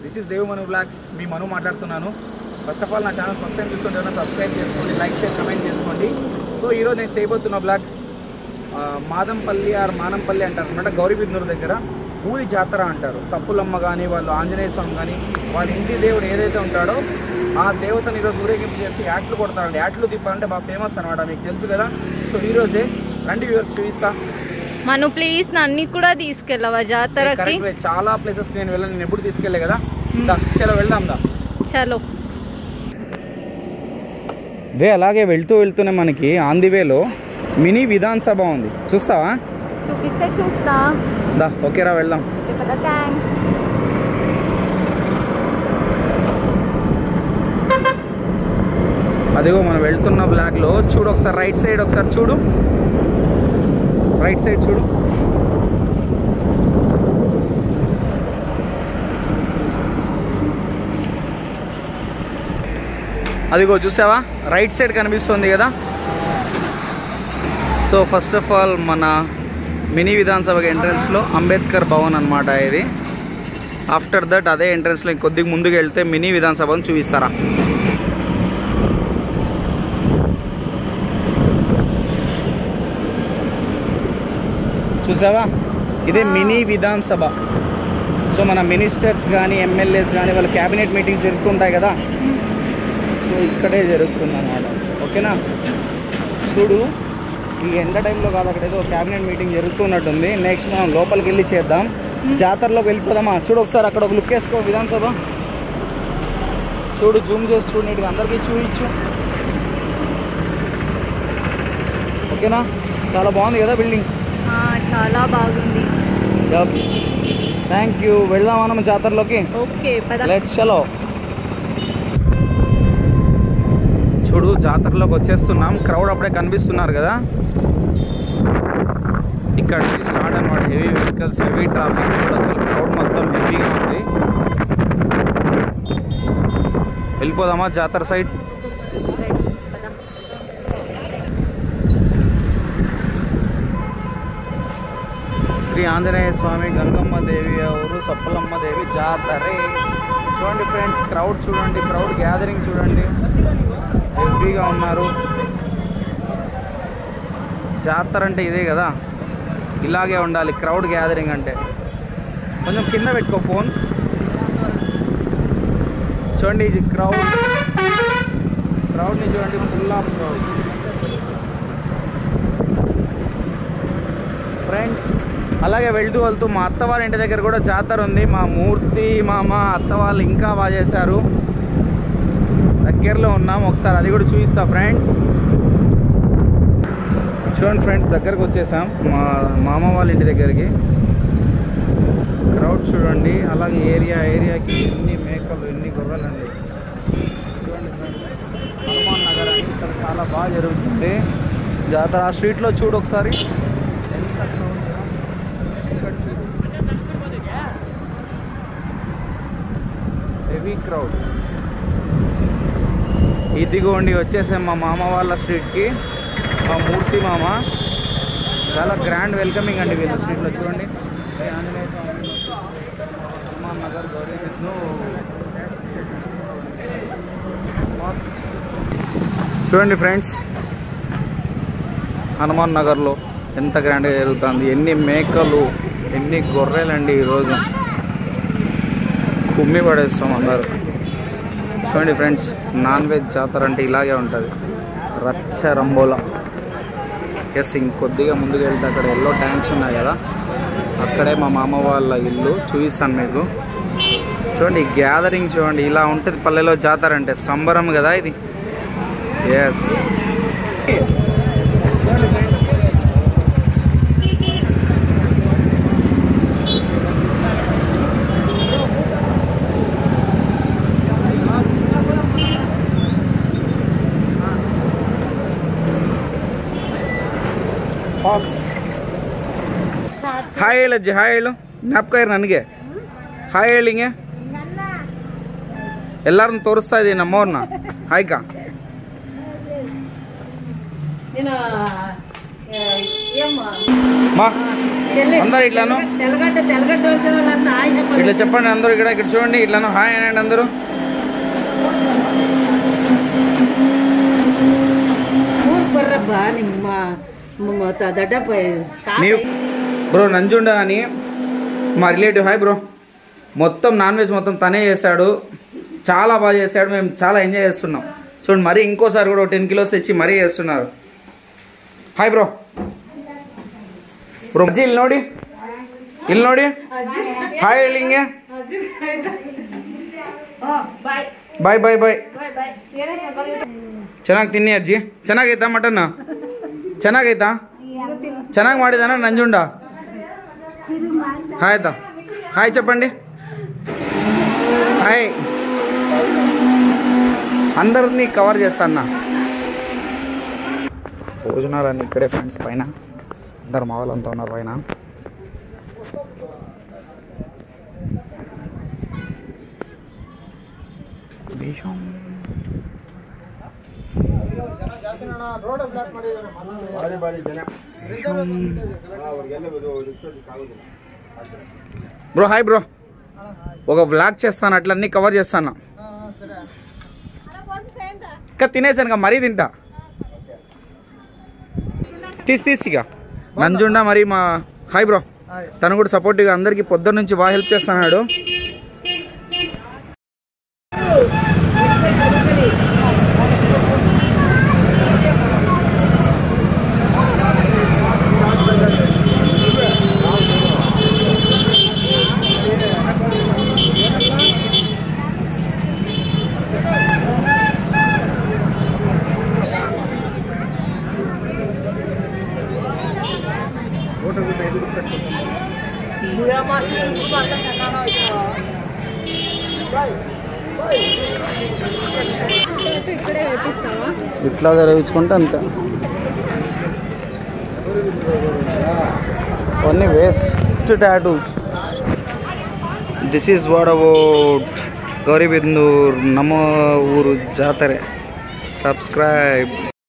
This is Dev Manu blogs మీ మను మాట్లాడుతున్నాను first of all నా ఛానల్ ఫస్ట్ టైం చూస్తుంటే సబ్స్క్రైబ్ చేసుకోండి లైక్ షేర్ కమెంట్ చేసుకోండి సో ఈరోజు నేను చేయబోతున్న బ్లాగ్ ఆ, మాదంపల్లి ఆర్ మానంపల్లి అంటారు అనమాట గౌరీబిద్నూరు దగ్గర ఊరి జాతర అంటారు సప్పులమ్మ కానీ వాళ్ళు ఆంజనేయ స్వామి కానీ వాళ్ళ ఇంటి దేవుడు ఏదైతే ఉంటాడో ఆ దేవతని ఈరోజు ఊరేగింపు చేసి యాట్లు కొడతారండి యాట్లు తిప్పాలంటే బాగా ఫేమస్ అనమాట మీకు తెలుసు కదా సో ఈరోజే రండి వ్యూవర్స్ చూపిస్తా మను ప్లీజ్ నన్ను కూడా తీసుకెళ్ళవా జాతరకి కరెక్ట్ వే. చాలా ప్లేసెస్ నేను వెళ్ళాను నేను ఎప్పుడు తీసుకెళ్ళే కదా దా, చలో వెళ్దాం దా చలో వే అలాగే వెళ్తూ వెళ్తూనే మనకి ఆన్ ది వేలో మినీ విధాన్ సభ ఉంది చూస్తావా చూపిస్తే చూస్తా దా ఓకేరా వెళ్దాం పెద్ద థ్యాంక్స్ అదిగో మనం వెళ్తున్న బ్లాక్లో చూడు ఒకసారి రైట్ సైడ్ ఒకసారి చూడు రైట్ సైడ్ చూడు అదిగో చూసావా రైట్ సైడ్ కనిపిస్తుంది కదా సో ఫస్ట్ ఆఫ్ ఆల్ మన మినీ విధానసభ ఎంట్రన్స్లో అంబేద్కర్ భవన్ అనమాట ఇది ఆఫ్టర్ దట్ అదే ఎంట్రన్స్లో కొద్దిగా ముందుకు వెళ్తే మినీ విధానసభను చూపిస్తారా చూసావా ఇదే మినీ విధాన్ సభ సో మన మినిస్టర్స్ కానీ ఎమ్మెల్యేస్ కానీ వాళ్ళ క్యాబినెట్ మీటింగ్స్ జరుగుతుంటాయి కదా సో ఇక్కడే జరుగుతుంది అనమాట ఓకేనా చూడు ఈ ఎండ టైంలో కాదు అక్కడ ఏదో క్యాబినెట్ మీటింగ్ జరుగుతున్నట్టుంది నెక్స్ట్ మనం లోపలికి వెళ్ళి చేద్దాం జాతరలోకి వెళ్ళిపోదామా చూడు ఒకసారి అక్కడ ఒక లుక్ వేసుకో విధానసభ చూడు జూమ్ చేసి చూడు నీట్గా అందరికీ చూపించు ఓకేనా చాలా బాగుంది కదా బిల్డింగ్ ఆ, చాలా బాగుంది థ్యాంక్ యూ వెళ్దాం మనం జాతరలోకి ఓకే పద లెట్స్ చలో చూడు జాతరలోకి వచ్చేస్తున్నాం క్రౌడ్ అప్పుడే కనిపిస్తున్నారు కదా ఇక్కడ నుంచి స్టార్ట్ అనమాట హెవీ వెహికల్స్ హెవీ ట్రాఫిక్ చూడు అసలు క్రౌడ్ మొత్తం హెవీగా ఉంది వెళ్ళిపోదామా జాతర సైడ్ రెడీ పద శ్రీ ఆంజనేయ స్వామి గంగమ్మ దేవి ఊరు సప్పలమ్మ దేవి జాతరే చూడండి ఫ్రెండ్స్ క్రౌడ్ చూడండి క్రౌడ్ గ్యాదరింగ్ చూడండి హెవీగా ఉన్నారు జాతర అంటే ఇదే కదా ఇలాగే ఉండాలి క్రౌడ్ గ్యాదరింగ్ అంటే కొంచెం కింద పెట్టుకో ఫోన్ చూడండి ఇది క్రౌడ్ క్రౌడ్ని చూడండి ఫుల్ ఆఫ్ క్రౌడ్ ఫ్రెండ్స్ అలాగే వెళ్తూ వెళ్తూ మా అత్త వాళ్ళ ఇంటి దగ్గర కూడా జాతర ఉంది మా మూర్తి మామ అత్త వాళ్ళు ఇంకా బాగా చేశారు దగ్గరలో ఉన్నాం ఒకసారి అది కూడా చూపిస్తా ఫ్రెండ్స్ చూడండి ఫ్రెండ్స్ దగ్గరకు వచ్చేసాం మా మామ వాళ్ళ ఇంటి దగ్గరికి క్రౌడ్ చూడండి అలాగే ఏరియా ఏరియాకి ఎన్ని మేకలు ఎన్ని గొర్రెలు అండి చూడండి ఫ్రెండ్స్ హనుమాన్ నగర్ అని ఇక్కడ చాలా బాగా జరుగుతుంది జాతర ఆ స్ట్రీట్లో చూడు ఒకసారి ఎంత crowd ఉందో. ఇక్కడ చూడు హెవీ క్రౌడ్ ఇదిగోండి వచ్చేసాం మా మామ వాళ్ళ స్ట్రీట్కి మా మూర్తి మామ చాలా గ్రాండ్ వెల్కమింగ్ అండి వీళ్ళ స్ట్రీట్లో చూడండి శ్రీ ఆంజనేయ స్వామి హనుమాన్ నగర్ గౌరీ విష్ణు మస్త్. చూడండి ఫ్రెండ్స్ హనుమాన్ నగర్లో ఎంత గ్రాండ్గా జరుగుతుంది ఎన్ని మేకలు ఎన్ని గొర్రెలండి ఈరోజు కుమ్మి పడేస్తాం అందరు చూడండి ఫ్రెండ్స్ నాన్ వెజ్ జాతర అంటే ఇలాగే ఉంటుంది రచ్చ రంబోలా ఎస్ ఇంకొద్దిగా ముందుకు వెళ్తే అక్కడ ఎల్లో ట్యాంక్స్ ఉన్నాయి కదా అక్కడే మా మామ వాళ్ళ ఇల్లు చూపిస్తాను మీకు చూడండి గ్యాదరింగ్ చూడండి ఇలా ఉంటుంది పల్లెలో జాతర అంటే సంబరం కదా ఇది ఎస్ ಹಾಯ್ ಹೇಳಜ್ಜಿ ಹಾಯ್ ಹೇಳು ಜ್ಞಾಪಕ ಇರು ನನಗೆ ಹಾಯ್ ಹೇಳಿಂಗೆ ಎಲ್ಲರನ್ನ ತೋರಿಸ್ತಾ ಇದ್ದೀನಿ ನಮ್ಮವ್ರನ್ನ ಹಾಯ್ಕ మా అందరు ఇట్లాను తెల్లగడ్డ తెల్లగడ్డ వచ్చే వాళ్ళంతా హాయ్ చెప్పండి ఇట్లా చెప్పండి అందరూ ఇక్కడ ఇక్కడ చూడండి ఇట్లాను హాయ్ అనండి అందరూ ఊరు బర్రబ్బా ನಿಮ್ಮ మ- త- దడ్డప్ప కాదు. నీవు బ్రో నంజుండ అని మా రిలేటివ్ హాయ్ బ్రో మొత్తం నాన్ వెజ్ మొత్తం తనే చేశాడు చాలా బాగా చేశాడు మేము చాలా ఎంజాయ్ చేస్తున్నాం చూడండి మరీ ఇంకోసారి కూడా టెన్ కిలోస్ తెచ్చి మరీ చేస్తున్నారు హాయ్ బ్రో ಬ್ರೋ ಅಜ್ಜಿ ಇಲ್ಲಿ ನೋಡಿ ಇಲ್ಲಿ ನೋಡಿ ಹಾಯ್ ಹೇಳಿ ಹಿಂಗೆ ಬಾಯ್ ಬಾಯ್ ಬಾಯ್ ಚೆನ್ನಾಗಿ ತಿನ್ನಿ ಅಜ್ಜಿ ಚೆನ್ನಾಗೈತಾ ಮಟನ್ ಚೆನ್ನಾಗೈತಾ ಚೆನ್ನಾಗಿ ಮಾಡಿದಾನ ನಂಜುಂಡ హాయ్ దా హాయ్ చెప్పండి హాయ్ అందరినీ కవర్ చేస్తాను భోజనాలన్నీ ఇక్కడే ఫ్రెండ్స్ పైన అందరు మా వాళ్ళంతా ఉన్నారు పైన భీషం బ్రో హాయ్ బ్రో ఒక వ్లాగ్ చేస్తాను అట్లన్నీ కవర్ చేస్తాను ఇంకా తినేసాను ఇంకా మరీ తింటా తీసి తీసిగా నంజుండ మరి మా హాయ్ బ్రో తను కూడా సపోర్టివ్గా అందరికీ పొద్దున్న నుంచి బాగా హెల్ప్ చేస్తున్నాడు ఇక్కడే వేపిస్తావా ఇట్లా తెరవించుకుంటే అంతే కొన్ని waste tattoos this is what about Gauribidanur నమ్మ ఊరు జాతర సబ్స్క్రైబ్